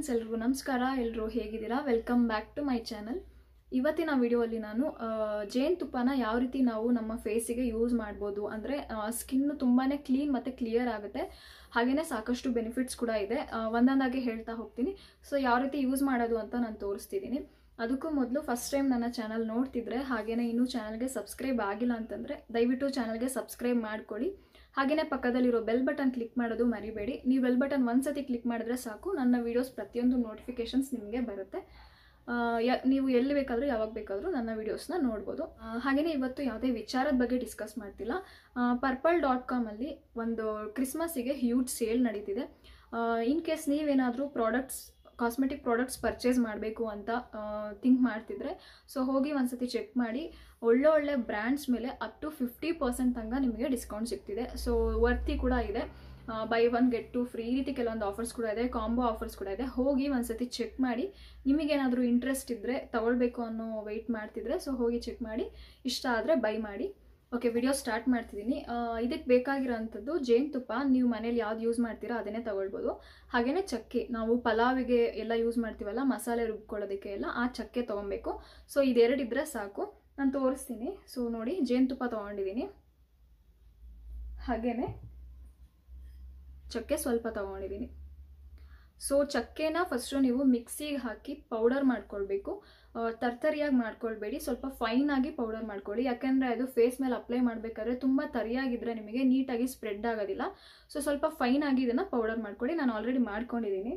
friends ಎಲ್ರಿಗೂ ನಮಸ್ಕಾರ ಎಲ್ಲರೂ ಹೇಗಿದ್ದೀರಾ welcome back to my channel ಇವತ್ತಿನ ವಿಡಿಯೋಲ್ಲಿ ನಾನು ಆ, ಜೇನುತುಪ್ಪನ ಯಾವ ರೀತಿ ನಾವು ನಮ್ಮ ಫೇಸಿಗೆ ಯೂಸ್ ಮಾಡ್ಬೋದು ಅಂದರೆ ಸ್ಕಿನ್ನು ತುಂಬಾ ಕ್ಲೀನ್ ಮತ್ತು ಕ್ಲಿಯರ್ ಆಗುತ್ತೆ ಹಾಗೆಯೇ ಸಾಕಷ್ಟು ಬೆನಿಫಿಟ್ಸ್ ಕೂಡ ಇದೆ ಆ, ಒಂದೊಂದಾಗಿ ಹೇಳ್ತಾ ಹೋಗ್ತೀನಿ ಸೊ ಯಾವ ರೀತಿ ಯೂಸ್ ಮಾಡೋದು ಅಂತ ನಾನು ತೋರಿಸ್ತಿದ್ದೀನಿ ಅದಕ್ಕೂ ಮೊದಲು ಫಸ್ಟ್ ಟೈಮ್ ನನ್ನ ಚಾನಲ್ ನೋಡ್ತಿದ್ರೆ ಹಾಗೆಯೇ ಇನ್ನೂ ಚಾನಲ್ಗೆ ಸಬ್ಸ್ಕ್ರೈಬ್ ಆಗಿಲ್ಲ ಅಂತಂದರೆ ದಯವಿಟ್ಟು ಚಾನಲ್ಗೆ ಸಬ್ಸ್ಕ್ರೈಬ್ ಮಾಡ್ಕೊಳ್ಳಿ ಹಾಗೆಯೇ ಪಕ್ಕದಲ್ಲಿರೋ ಬೆಲ್ ಬಟನ್ ಕ್ಲಿಕ್ ಮಾಡೋದು ಮರಿಬೇಡಿ ನೀವು ಬೆಲ್ ಬಟನ್ ಒಂದ್ಸತಿ ಕ್ಲಿಕ್ ಮಾಡಿದ್ರೆ ಸಾಕು ನನ್ನ ವೀಡಿಯೋಸ್ ಪ್ರತಿಯೊಂದು ನೋಟಿಫಿಕೇಷನ್ಸ್ ನಿಮಗೆ ಬರುತ್ತೆ ಆ, ಯ- ನೀವು ಎಲ್ಲಿ ಬೇಕಾದರೂ ಯಾವಾಗ ಬೇಕಾದರೂ ನನ್ನ ವೀಡಿಯೋಸ್ನ ನೋಡ್ಬೋದು ಹಾಗೆಯೇ ಇವತ್ತು ಯಾವುದೇ ವಿಚಾರದ ಬಗ್ಗೆ ಡಿಸ್ಕಸ್ ಮಾಡ್ತಿಲ್ಲ ಪರ್ಪಲ್ ಡಾಟ್ ಕಾಮಲ್ಲಿ ಒಂದು ಕ್ರಿಸ್ಮಸ್ಸಿಗೆ ಹ್ಯೂಜ್ ಸೇಲ್ ನಡೀತಿದೆ ಇನ್ ಕೇಸ್ ನೀವೇನಾದರೂ ಪ್ರಾಡಕ್ಟ್ಸ್ ಕಾಸ್ಮೆಟಿಕ್ ಪ್ರಾಡಕ್ಟ್ಸ್ ಪರ್ಚೇಸ್ ಮಾಡಬೇಕು ಅಂತ ಥಿಂಕ್ ಮಾಡ್ತಿದ್ರೆ ಸೊ ಹೋಗಿ ಒಂದ್ಸತಿ ಚೆಕ್ ಮಾಡಿ ಒಳ್ಳೆ ಒಳ್ಳೆ ಬ್ರ್ಯಾಂಡ್ಸ್ ಮೇಲೆ ಅಪ್ ಟು ಫಿಫ್ಟಿ ಪರ್ಸೆಂಟ್ ತನಕ ನಿಮಗೆ ಡಿಸ್ಕೌಂಟ್ ಸಿಗ್ತಿದೆ ಸೊ ವರ್ತಿ ಕೂಡ ಇದೆ buy one get two free ಈ ರೀತಿ ಕೆಲವೊಂದು ಆಫರ್ಸ್ ಕೂಡ ಇದೆ ಕಾಂಬೋ ಆಫರ್ಸ್ ಕೂಡ ಇದೆ ಹೋಗಿ ಒಂದ್ಸತಿ ಚೆಕ್ ಮಾಡಿ ನಿಮಗೇನಾದರೂ ಇಂಟ್ರೆಸ್ಟ್ ಇದ್ದರೆ ತಗೊಳ್ಬೇಕು ಅನ್ನೋ ವೆಯ್ಟ್ ಮಾಡ್ತಿದ್ರೆ ಸೊ ಹೋಗಿ ಚೆಕ್ ಮಾಡಿ ಇಷ್ಟ ಆದರೆ ಬೈ ಮಾಡಿ ಓಕೆ ವಿಡಿಯೋ ಸ್ಟಾರ್ಟ್ ಮಾಡ್ತಿದ್ದೀನಿ ಇದಕ್ಕೆ ಬೇಕಾಗಿರೋಂಥದ್ದು ಜೇನುತುಪ್ಪ ನೀವು ಮನೇಲಿ ಯಾವ್ದು ಯೂಸ್ ಮಾಡ್ತೀರಾ ಅದನ್ನೇ ತಗೊಳ್ಬೋದು ಹಾಗೆಯೇ ಚಕ್ಕೆ ನಾವು ಪಲಾವಿಗೆ ಎಲ್ಲ ಯೂಸ್ ಮಾಡ್ತೀವಲ್ಲ ಮಸಾಲೆ ರುಬ್ಕೊಳ್ಳೋದಕ್ಕೆ ಎಲ್ಲ ಆ ಚಕ್ಕೆ ತೊಗೊಬೇಕು ಸೊ ಇದೆರಡಿದ್ರೆ ಸಾಕು ನಾನು ತೋರಿಸ್ತೀನಿ ಸೊ ನೋಡಿ ಜೇನುತುಪ್ಪ ತೊಗೊಂಡಿದ್ದೀನಿ ಹಾಗೆಯೇ ಚಕ್ಕೆ ಸ್ವಲ್ಪ ತೊಗೊಂಡಿದ್ದೀನಿ ಸೊ ಚಕ್ಕೆನ ಫಸ್ಟು ನೀವು ಮಿಕ್ಸಿಗೆ ಹಾಕಿ ಪೌಡರ್ ಮಾಡ್ಕೊಳ್ಬೇಕು ಆ, ತರ್ತರಿಯಾಗಿ ಮಾಡ್ಕೊಳ್ಬೇಡಿ ಸ್ವಲ್ಪ ಫೈನ್ ಆಗಿ ಪೌಡರ್ ಮಾಡ್ಕೊಳ್ಳಿ ಯಾಕೆಂದರೆ ಅದು ಫೇಸ್ ಮೇಲೆ ಅಪ್ಲೈ ಮಾಡಬೇಕಾದ್ರೆ ತುಂಬ ತರಿಯಾಗಿದ್ದರೆ ನಿಮಗೆ ನೀಟಾಗಿ ಸ್ಪ್ರೆಡ್ ಆಗೋದಿಲ್ಲ ಸೊ ಸ್ವಲ್ಪ ಫೈನ್ ಆಗಿ ಇದನ್ನು ಪೌಡರ್ ಮಾಡ್ಕೊಳ್ಳಿ ನಾನು ಆಲ್ರೆಡಿ ಮಾಡ್ಕೊಂಡಿದ್ದೀನಿ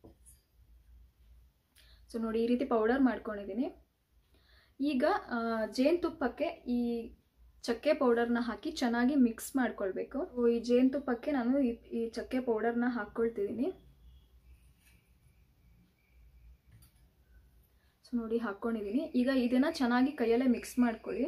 ಸೊ ನೋಡಿ ಈ ರೀತಿ ಪೌಡರ್ ಮಾಡ್ಕೊಂಡಿದ್ದೀನಿ ಈಗ ಆ, ಜೇನುತುಪ್ಪಕ್ಕೆ ಈ ಚಕ್ಕೆ ಪೌಡರ್ನ ಹಾಕಿ ಚೆನ್ನಾಗಿ ಮಿಕ್ಸ್ ಮಾಡ್ಕೊಳ್ಬೇಕು ಸೊ, ಈ ಜೇನುತುಪ್ಪಕ್ಕೆ ನಾನು ಈ ಈ ಚಕ್ಕೆ ಪೌಡರ್ನ ಹಾಕ್ಕೊಳ್ತಿದ್ದೀನಿ ಸೊ ನೋಡಿ ಹಾಕ್ಕೊಂಡಿದ್ದೀನಿ ಈಗ ಇದನ್ನು ಚೆನ್ನಾಗಿ ಕೈಯಲ್ಲೇ ಮಿಕ್ಸ್ ಮಾಡ್ಕೊಳ್ಳಿ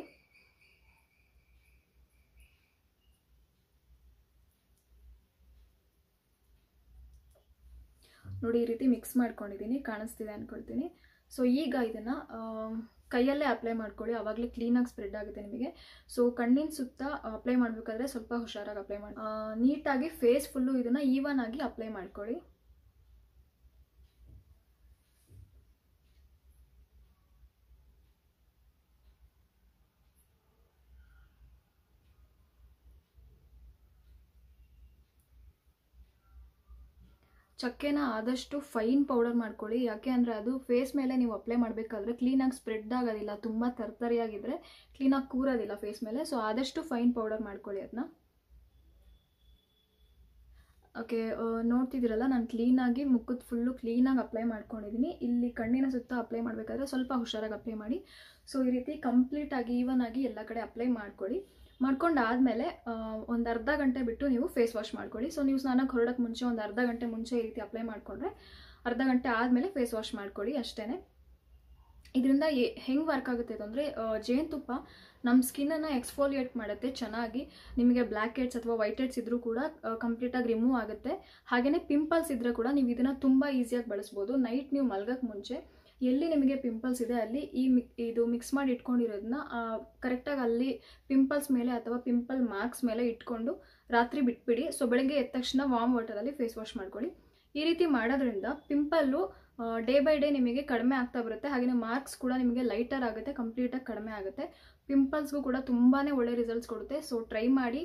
ನೋಡಿ ಈ ರೀತಿ ಮಿಕ್ಸ್ ಮಾಡ್ಕೊಂಡಿದ್ದೀನಿ ಕಾಣಿಸ್ತಿದೆ ಅಂದ್ಕೊಳ್ತೀನಿ ಸೊ ಈಗ ಇದನ್ನು ಕೈಯಲ್ಲೇ ಅಪ್ಲೈ ಮಾಡ್ಕೊಳ್ಳಿ ಆವಾಗಲೇ ಕ್ಲೀನಾಗಿ ಸ್ಪ್ರೆಡ್ ಆಗುತ್ತೆ ನಿಮಗೆ ಸೊ ಕಣ್ಣಿನ ಸುತ್ತ ಅಪ್ಲೈ ಮಾಡಬೇಕಾದ್ರೆ ಸ್ವಲ್ಪ ಹುಷಾರಾಗಿ ಅಪ್ಲೈ ಮಾಡಿ ಆ, ನೀಟಾಗಿ ಫೇಸ್ ಫುಲ್ಲು ಇದನ್ನು ಈವನ್ ಆಗಿ ಅಪ್ಲೈ ಮಾಡ್ಕೊಳ್ಳಿ ಚಕ್ಕೆನ ಆದಷ್ಟು ಫೈನ್ ಪೌಡರ್ ಮಾಡ್ಕೊಳ್ಳಿ ಯಾಕೆ ಅಂದರೆ ಅದು ಫೇಸ್ ಮೇಲೆ ನೀವು ಅಪ್ಲೈ ಮಾಡಬೇಕಾದ್ರೆ ಕ್ಲೀನಾಗಿ ಸ್ಪ್ರೆಡ್ ಆಗೋದಿಲ್ಲ ತುಂಬ ತರ್ತರಿಯಾಗಿದ್ದರೆ ಕ್ಲೀನಾಗಿ ಕೂರೋದಿಲ್ಲ ಫೇಸ್ ಮೇಲೆ ಸೊ ಆದಷ್ಟು ಫೈನ್ ಪೌಡರ್ ಮಾಡ್ಕೊಳ್ಳಿ ಅದನ್ನ ಓಕೆ ನೋಡ್ತಿದ್ದೀರಲ್ಲ ನಾನು ಕ್ಲೀನಾಗಿ ಮುಖದ ಫುಲ್ಲು ಕ್ಲೀನಾಗಿ ಅಪ್ಲೈ ಮಾಡ್ಕೊಂಡಿದ್ದೀನಿ ಇಲ್ಲಿ ಕಣ್ಣಿನ ಸುತ್ತ ಅಪ್ಲೈ ಮಾಡಬೇಕಾದ್ರೆ ಸ್ವಲ್ಪ ಹುಷಾರಾಗಿ ಅಪ್ಲೈ ಮಾಡಿ ಸೊ ಈ ರೀತಿ ಕಂಪ್ಲೀಟಾಗಿ ಈವನ್ ಆಗಿ ಎಲ್ಲ ಕಡೆ ಅಪ್ಲೈ ಮಾಡ್ಕೊಳ್ಳಿ ಮಾಡ್ಕೊಂಡಾದಮೇಲೆ ಒಂದು ಅರ್ಧ ಗಂಟೆ ಬಿಟ್ಟು ನೀವು ಫೇಸ್ ವಾಶ್ ಮಾಡ್ಕೊಳ್ಳಿ ಸೊ ನೀವು ಸ್ನಾನಕ್ಕೆ ಹೊರಡೋಕ್ಕೆ ಮುಂಚೆ ಒಂದು ಅರ್ಧ ಗಂಟೆ ಮುಂಚೆ ಈ ರೀತಿ ಅಪ್ಲೈ ಮಾಡಿಕೊಂಡ್ರೆ ಅರ್ಧ ಗಂಟೆ ಆದಮೇಲೆ ಫೇಸ್ ವಾಶ್ ಮಾಡ್ಕೊಳ್ಳಿ ಅಷ್ಟೇ ಇದರಿಂದ ಹೆಂಗೆ ವರ್ಕ್ ಆಗುತ್ತೆ ಅಂದರೆ ಜೇನುತುಪ್ಪ ನಮ್ಮ ಸ್ಕಿನ್ನನ್ನು ಎಕ್ಸ್ಫೋಲಿಯೇಟ್ ಮಾಡುತ್ತೆ ಚೆನ್ನಾಗಿ ನಿಮಗೆ ಬ್ಲ್ಯಾಕ್ ಹೆಡ್ಸ್ ಅಥವಾ ವೈಟ್ ಹೆಡ್ಸ್ ಇದ್ರೂ ಕೂಡ ಕಂಪ್ಲೀಟಾಗಿ ರಿಮೂವ್ ಆಗುತ್ತೆ ಹಾಗೆಯೇ ಪಿಂಪಲ್ಸ್ ಇದ್ದರೆ ಕೂಡ ನೀವು ಇದನ್ನು ತುಂಬ ಈಸಿಯಾಗಿ ಬಳಸ್ಬೋದು ನೈಟ್ ನೀವು ಮಲ್ಗೋಕ್ಕೆ ಮುಂಚೆ ಎಲ್ಲಿ ನಿಮಗೆ ಪಿಂಪಲ್ಸ್ ಇದೆ ಅಲ್ಲಿ ಈ ಮಿಕ್ ಇದು ಮಿಕ್ಸ್ ಮಾಡಿ ಇಟ್ಕೊಂಡಿರೋದನ್ನ ಕರೆಕ್ಟಾಗಿ ಅಲ್ಲಿ ಪಿಂಪಲ್ಸ್ ಮೇಲೆ ಅಥವಾ ಪಿಂಪಲ್ ಮಾರ್ಕ್ಸ್ ಮೇಲೆ ಇಟ್ಕೊಂಡು ರಾತ್ರಿ ಬಿಟ್ಬಿಡಿ ಸೊ ಬೆಳಗ್ಗೆ ಎದ್ದ ತಕ್ಷಣ ವಾಮ್ ವಾಟರಲ್ಲಿ ಫೇಸ್ ವಾಶ್ ಮಾಡ್ಕೊಳ್ಳಿ ಈ ರೀತಿ ಮಾಡೋದ್ರಿಂದ ಪಿಂಪಲ್ಲು ಡೇ ಬೈ ಡೇ ನಿಮಗೆ ಕಡಿಮೆ ಆಗ್ತಾ ಬರುತ್ತೆ ಹಾಗೆಯೇ ಮಾರ್ಕ್ಸ್ ಕೂಡ ನಿಮಗೆ ಲೈಟರ್ ಆಗುತ್ತೆ ಕಂಪ್ಲೀಟಾಗಿ ಕಡಿಮೆ ಆಗುತ್ತೆ ಪಿಂಪಲ್ಸ್ಗೂ ಕೂಡ ತುಂಬಾ ಒಳ್ಳೆ ರಿಸಲ್ಟ್ಸ್ ಕೊಡುತ್ತೆ ಸೊ ಟ್ರೈ ಮಾಡಿ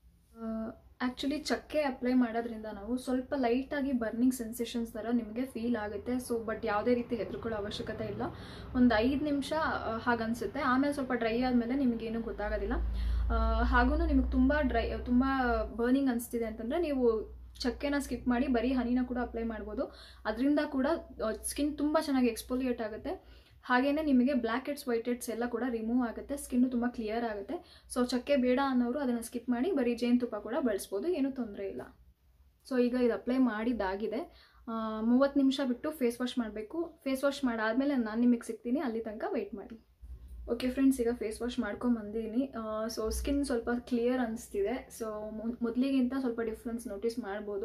ಆ್ಯಕ್ಚುಲಿ ಚಕ್ಕೆ ಅಪ್ಲೈ ಮಾಡೋದ್ರಿಂದ ನಾವು ಸ್ವಲ್ಪ ಲೈಟಾಗಿ ಬರ್ನಿಂಗ್ ಸೆನ್ಸೇಷನ್ಸ್ ಥರ ನಿಮಗೆ ಫೀಲ್ ಆಗುತ್ತೆ ಸೊ ಬಟ್ ಯಾವುದೇ ರೀತಿ ಹೆದರ್ಕೊಳ್ಳೋ ಅವಶ್ಯಕತೆ ಇಲ್ಲ ಒಂದು ಐದು ನಿಮಿಷ ಹಾಗನ್ಸುತ್ತೆ ಆಮೇಲೆ ಸ್ವಲ್ಪ ಡ್ರೈ ಆದಮೇಲೆ ನಿಮಗೇನು ಗೊತ್ತಾಗೋದಿಲ್ಲ ಹಾಗೂ ನಿಮಗೆ ತುಂಬ ಡ್ರೈ ತುಂಬ ಬರ್ನಿಂಗ್ ಅನಿಸ್ತಿದೆ ಅಂತಂದರೆ ನೀವು ಚಕ್ಕೆನ ಸ್ಕಿಪ್ ಮಾಡಿ ಬರೀ ಹನಿನ ಕೂಡ ಅಪ್ಲೈ ಮಾಡ್ಬೋದು ಅದರಿಂದ ಕೂಡ ಸ್ಕಿನ್ ತುಂಬ ಚೆನ್ನಾಗಿ ಎಕ್ಸ್ಪೋಲಿಯೇಟ್ ಆಗುತ್ತೆ ಹಾಗೆಯೇ ನಿಮಗೆ ಬ್ಲ್ಯಾಕ್ ಹೆಡ್ಸ್ ವೈಟ್ ಹೆಡ್ಸ್ ಎಲ್ಲ ಕೂಡ ರಿಮೂವ್ ಆಗುತ್ತೆ ಸ್ಕಿನ್ನು ತುಂಬ ಕ್ಲಿಯರ್ ಆಗುತ್ತೆ ಸೊ ಚಕ್ಕೆ ಬೇಡ ಅನ್ನೋರು ಅದನ್ನು ಸ್ಕಿಪ್ ಮಾಡಿ ಬರೀ ಜೇನುತುಪ್ಪ ಕೂಡ ಬಳಸ್ಬೋದು ಏನೂ ತೊಂದರೆ ಇಲ್ಲ ಸೊ ಈಗ ಇದು ಅಪ್ಲೈ ಮಾಡಿದ್ದಾಗಿದೆ ಮೂವತ್ತು ನಿಮಿಷ ಬಿಟ್ಟು ಫೇಸ್ ವಾಶ್ ಮಾಡಬೇಕು ಫೇಸ್ ವಾಶ್ ಮಾಡಾದಮೇಲೆ ನಾನು ನಿಮಗೆ ಸಿಗ್ತೀನಿ ಅಲ್ಲಿ ತನಕ ವೆಯ್ಟ್ ಮಾಡಿ ಓಕೆ ಫ್ರೆಂಡ್ಸ್ ಈಗ ಫೇಸ್ ವಾಶ್ ಮಾಡ್ಕೊಂಬಂದಿದ್ದೀನಿ ಸೊ ಸ್ಕಿನ್ ಸ್ವಲ್ಪ ಕ್ಲಿಯರ್ ಅನಿಸ್ತಿದೆ ಸೊ ಮೊದಲಿಗಿಂತ ಸ್ವಲ್ಪ ಡಿಫ್ರೆನ್ಸ್ ನೋಟಿಸ್ ಮಾಡ್ಬೋದು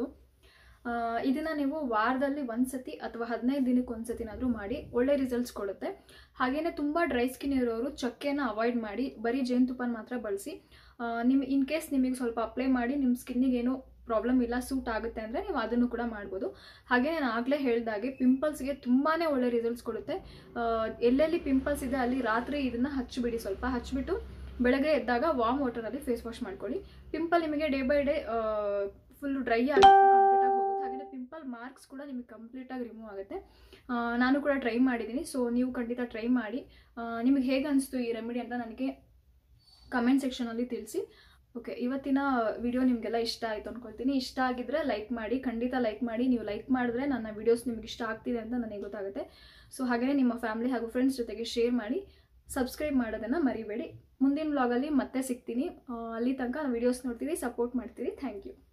ಇದನ್ನು ನೀವು ವಾರದಲ್ಲಿ ಒಂದು ಸತಿ ಅಥವಾ ಹದಿನೈದು ದಿನಕ್ಕೆ ಒಂದು ಸತಿನಾದರೂ ಮಾಡಿ ಒಳ್ಳೆ ರಿಸಲ್ಟ್ಸ್ ಕೊಡುತ್ತೆ ಹಾಗೆಯೇ ತುಂಬ ಡ್ರೈ ಸ್ಕಿನ್ ಇರೋರು ಚಕ್ಕೆನ ಅವಾಯ್ಡ್ ಮಾಡಿ ಬರೀ ಜೇನುತುಪ್ಪನ ಮಾತ್ರ ಬಳಸಿ ನಿಮ್ಮ ಇನ್ ಕೇಸ್ ನಿಮಗೆ ಸ್ವಲ್ಪ ಅಪ್ಲೈ ಮಾಡಿ ನಿಮ್ಮ ಸ್ಕಿನ್ನಿಗೆ ಏನೋ ಪ್ರಾಬ್ಲಮ್ ಇಲ್ಲ ಸೂಟ್ ಆಗುತ್ತೆ ಅಂದರೆ ನೀವು ಅದನ್ನು ಕೂಡ ಮಾಡ್ಬೋದು ಹಾಗೆ ನಾನು ಆಗಲೇ ಹೇಳಿದಾಗೆ ಪಿಂಪಲ್ಸ್ಗೆ ತುಂಬಾ ಒಳ್ಳೆ ರಿಸಲ್ಟ್ಸ್ ಕೊಡುತ್ತೆ ಆ, ಎಲ್ಲೆಲ್ಲಿ ಪಿಂಪಲ್ಸ್ ಇದೆ ಅಲ್ಲಿ ರಾತ್ರಿ ಇದನ್ನು ಹಚ್ಚಿಬಿಡಿ ಸ್ವಲ್ಪ ಹಚ್ಚಿಬಿಟ್ಟು ಬೆಳಗ್ಗೆ ಎದ್ದಾಗ ವಾಮ್ ವಾಟರಲ್ಲಿ ಫೇಸ್ ವಾಶ್ ಮಾಡ್ಕೊಳ್ಳಿ ಪಿಂಪಲ್ ನಿಮಗೆ day by day full dry ಆಗಿ ಕಂಪ್ಲೀಟಾಗಿ ಹೋಗುತ್ತೆ ಹಾಗೆ ಪಿಂಪಲ್ ಮಾರ್ಕ್ಸ್ ಕೂಡ ನಿಮಗೆ ಕಂಪ್ಲೀಟಾಗಿ ರಿಮೂವ್ ಆಗುತ್ತೆ ಆ, ನಾನು ಕೂಡ ಟ್ರೈ ಮಾಡಿದ್ದೀನಿ ಸೊ ನೀವು ಖಂಡಿತ ಟ್ರೈ ಮಾಡಿ ಆ, ನಿಮಗೆ ಹೇಗೆ ಅನಿಸ್ತು ಈ ರೆಮಿಡಿ ಅಂತ ನನಗೆ ಕಮೆಂಟ್ ಸೆಕ್ಷನಲ್ಲಿ ತಿಳಿಸಿ ಓಕೆ ಇವತ್ತಿನ ವಿಡಿಯೋ ನಿಮಗೆಲ್ಲ ಇಷ್ಟ ಆಯಿತು ಅಂದ್ಕೊಳ್ತೀನಿ ಇಷ್ಟ ಆಗಿದ್ರೆ ಲೈಕ್ ಮಾಡಿ ಖಂಡಿತ ಲೈಕ್ ಮಾಡಿ ನೀವು ಲೈಕ್ ಮಾಡಿದ್ರೆ ನನ್ನ ವಿಡಿಯೋಸ್ ನಿಮ್ಗೆ ಇಷ್ಟ ಆಗ್ತಿದೆ ಅಂತ ನನಗೆ ಗೊತ್ತಾಗುತ್ತೆ ಸೊ ಹಾಗೆಯೇ ನಿಮ್ಮ ಫ್ಯಾಮಿಲಿ ಹಾಗೂ ಫ್ರೆಂಡ್ಸ್ ಜೊತೆಗೆ ಶೇರ್ ಮಾಡಿ ಸಬ್ಸ್ಕ್ರೈಬ್ ಮಾಡೋದನ್ನು ಮರಿಬೇಡಿ ಮುಂದಿನ ವ್ಲಾಗಲ್ಲಿ ಮತ್ತೆ ಸಿಗ್ತೀನಿ ಆ, ಅಲ್ಲಿ ತನಕ ವಿಡಿಯೋಸ್ ನೋಡ್ತೀವಿ ಸಪೋರ್ಟ್ ಮಾಡ್ತೀವಿ ಥ್ಯಾಂಕ್ ಯು